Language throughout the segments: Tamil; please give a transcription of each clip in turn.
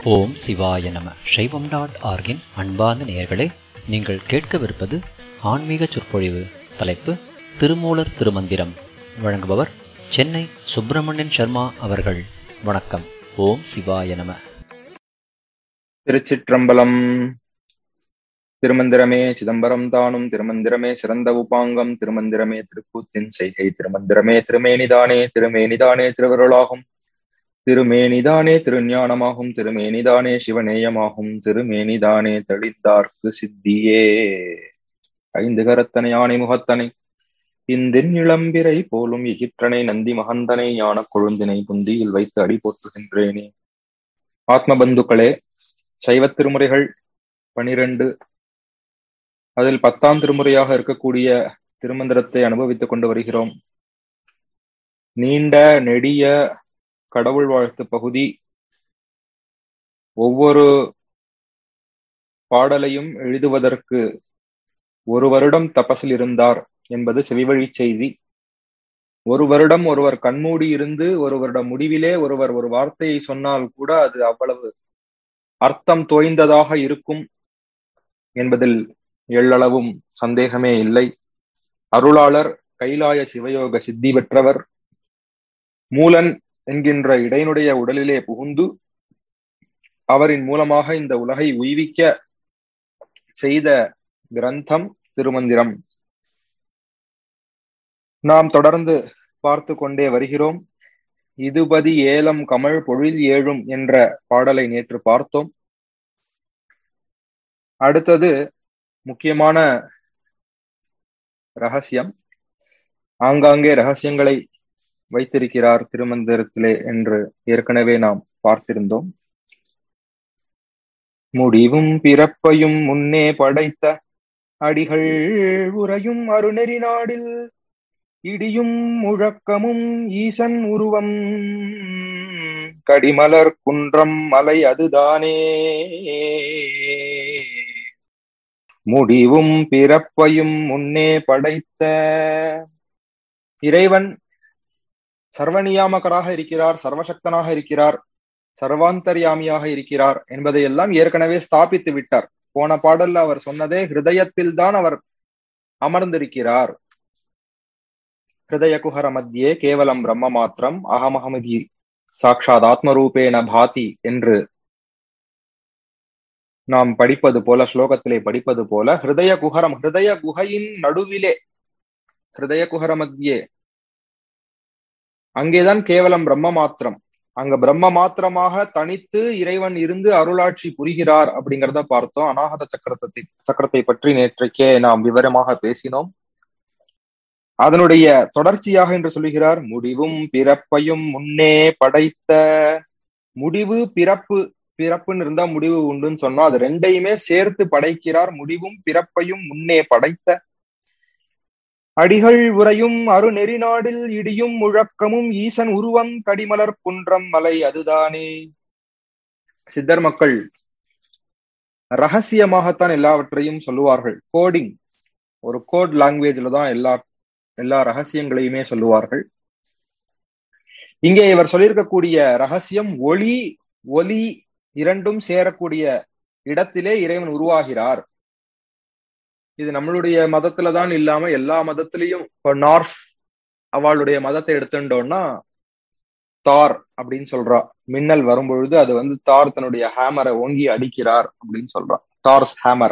ஓம் சிவாய நம சைவம் டாட் ஆர்கின் அன்பார்ந்த நேயர்களே நீங்கள் கேட்கவிருப்பது ஆன்மீக சொற்பொழிவு தலைப்பு திருமூலர் திருமந்திரம் வழங்குபவர் சென்னை சுப்பிரமணியன் சர்மா அவர்கள் வணக்கம் ஓம் சிவாய நம திருச்சிற்றம்பலம் திருமந்திரமே சிதம்பரம் தானும் திருமந்திரமே சிறந்த உபாங்கம் திருமந்திரமே திருக்கூத்தின் செய்கை திருமந்திரமே திருமேனிதானே திருமேனிதானே திருவருளாகும் திருமேனிதானே திருஞானமாகும் திருமேனிதானே சிவநேயமாகும் திருமேனிதானே தெளிந்தார்க்கு சித்தியே ஐந்து கரத்தனை ஆணை முகத்தனை இந்தின் இளம்பிரை போலும் இகிற்றனை நந்தி மகந்தனை ஞான கொழுந்தினை புந்தியில் வைத்து அடி போற்றுகின்றேனே ஆத்ம பந்துக்களே சைவ திருமுறைகள் பனிரெண்டு அதில் பத்தாம் திருமுறையாக இருக்கக்கூடிய திருமந்திரத்தை அனுபவித்துக் கொண்டு வருகிறோம் நீண்ட நெடிய கடவுள் வாழ்த்து பகுதி ஒவ்வொரு பாடலையும் எழுதுவதற்கு ஒரு வருடம் தபசில் இருந்தார் என்பது செவிவழி செய்தி ஒரு வருடம் ஒருவர் கண்மூடி இருந்து ஒரு வருடம் முடிவிலே ஒருவர் ஒரு வார்த்தையை சொன்னால் கூட அது அவ்வளவு அர்த்தம் தோய்ந்ததாக இருக்கும் என்பதில் எள்ளளவும் சந்தேகமே இல்லை அருளாளர் கைலாய சிவயோக சித்தி பெற்றவர் மூலன் என்கின்ற இடையினுடைய உடலிலே புகுந்து அவரின் மூலமாக இந்த உலகை உய்விக்க செய்த கிரந்தம் திருமந்திரம் நாம் தொடர்ந்து பார்த்து கொண்டே வருகிறோம் இதுபதி ஏலம் கமழ் பொழில் ஏழும் என்ற பாடலை நேற்று பார்த்தோம் அடுத்தது முக்கியமான ரகசியம் ஆங்காங்கே ரகசியங்களை வைத்திருக்கிறார் திருமந்திரத்திலே என்று ஏற்கனவே நாம் பார்த்திருந்தோம் முடிவும் பிறப்பையும் முன்னே படைத்த அடிகள் உரையும் அருணெறி நாடில் இடியும் முழக்கமும் ஈசன் உருவம் கடிமலர் குன்றம் மலை அதுதானே முடிவும் பிறப்பையும் முன்னே படைத்த இறைவன் சர்வநியாமகராக இருக்கிறார் சர்வசக்தனாக இருக்கிறார் சர்வாந்தர்யாமியாக இருக்கிறார் என்பதை எல்லாம் ஏற்கனவே ஸ்தாபித்து விட்டார் போன பாடல்ல அவர் சொன்னதே ஹிருதயத்தில் தான் அவர் அமர்ந்திருக்கிறார் ஹிருதய குஹர மத்தியே கேவலம் பிரம்ம மாத்திரம் அகமஹமதி சாட்சாத் ஆத்மரூபேன பாதி என்று நாம் படிப்பது போல ஸ்லோகத்திலே படிப்பது போல ஹிருதய குஹரம் ஹிருதய குகையின் நடுவிலே ஹிருதய குஹர மத்தியே அங்கேதான் கேவலம் பிரம்ம மாத்திரம் அங்க பிரம்ம மாத்திரமாக தனித்து இறைவன் இருந்து அருளாட்சி புரிகிறார் அப்படிங்கிறத பார்த்தோம் அநாகத சக்கரத்தை சக்கரத்தை பற்றி நேற்றைக்கே நாம் விவரமாக பேசினோம் அதனுடைய தொடர்ச்சியாக என்று சொல்லுகிறார் முடிவும் பிறப்பையும் முன்னே படைத்த முடிவு பிறப்பு பிறப்புன்னு இருந்தா முடிவு உண்டுன்னு சொன்னோம் அது ரெண்டையுமே சேர்த்து படைக்கிறார் முடிவும் பிறப்பையும் முன்னே படைத்த அடிகள் உரையும் அருநெறி நாடில் இடியும் முழக்கமும் ஈசன் உருவம் கடிமலர் குன்றம் மலை அதுதானே சித்தர் மக்கள் ரகசியமாகத்தான் எல்லாவற்றையும் சொல்லுவார்கள் கோடிங் ஒரு கோட் லாங்குவேஜ்ல தான் எல்லா எல்லா ரகசியங்களையுமே சொல்லுவார்கள் இங்கே இவர் சொல்லியிருக்கக்கூடிய ரகசியம் ஒளி ஒலி இரண்டும் சேரக்கூடிய இடத்திலே இறைவன் உருவாகிறார் இது நம்மளுடைய மதத்துல தான் இல்லாம எல்லா மதத்திலையும் இப்போ நார்ஸ் அவளுடைய மதத்தை எடுத்துட்டோம்னா தார் அப்படின்னு சொல்றா மின்னல் வரும்பொழுது அது வந்து தார் தன்னுடைய ஹேமரை ஓங்கி அடிக்கிறார் அப்படின்னு சொல்றா தார்ஸ் ஹேமர்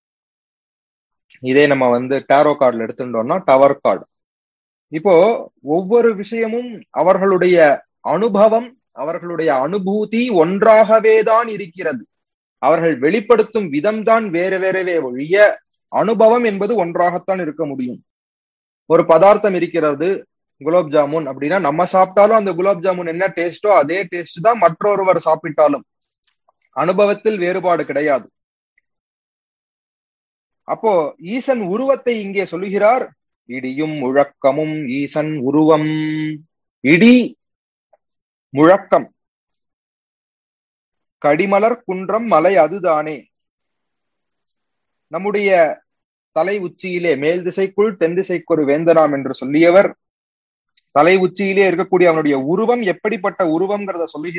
இதே நம்ம வந்து டேரோ கார்டுல எடுத்துட்டோம்னா டவர் கார்டு இப்போ ஒவ்வொரு விஷயமும் அவர்களுடைய அனுபவம் அவர்களுடைய அனுபூதி ஒன்றாகவே தான் இருக்கிறது அவர்கள் வெளிப்படுத்தும் விதம் தான் வேறு வேறவே ஒழிய அனுபவம் என்பது ஒன்றாகத்தான் இருக்க முடியும் ஒரு பதார்த்தம் இருக்கிறது குலாப் ஜாமுன் அப்படின்னா நம்ம சாப்பிட்டாலும் அந்த குலாப் ஜாமுன் என்ன டேஸ்டோ அதே டேஸ்ட் தான் மற்றொருவர் சாப்பிட்டாலும் அனுபவத்தில் வேறுபாடு கிடையாது அப்போ ஈசன் உருவத்தை இங்கே சொல்லுகிறார் இடியும் முழக்கமும் ஈசன் உருவம் இடி முழக்கம் கடிமலர் குன்றம் மலை அதுதானே நம்முடைய தலை உச்சியிலே மேல் திசைக்குள் தென் திசைக்கு ஒரு வேந்தனாம் என்று சொல்லியவர் தலை உச்சியிலே இருக்கக்கூடிய அவனுடைய உருவம் எப்படிப்பட்ட உருவம்ங்கிறத சொல்லி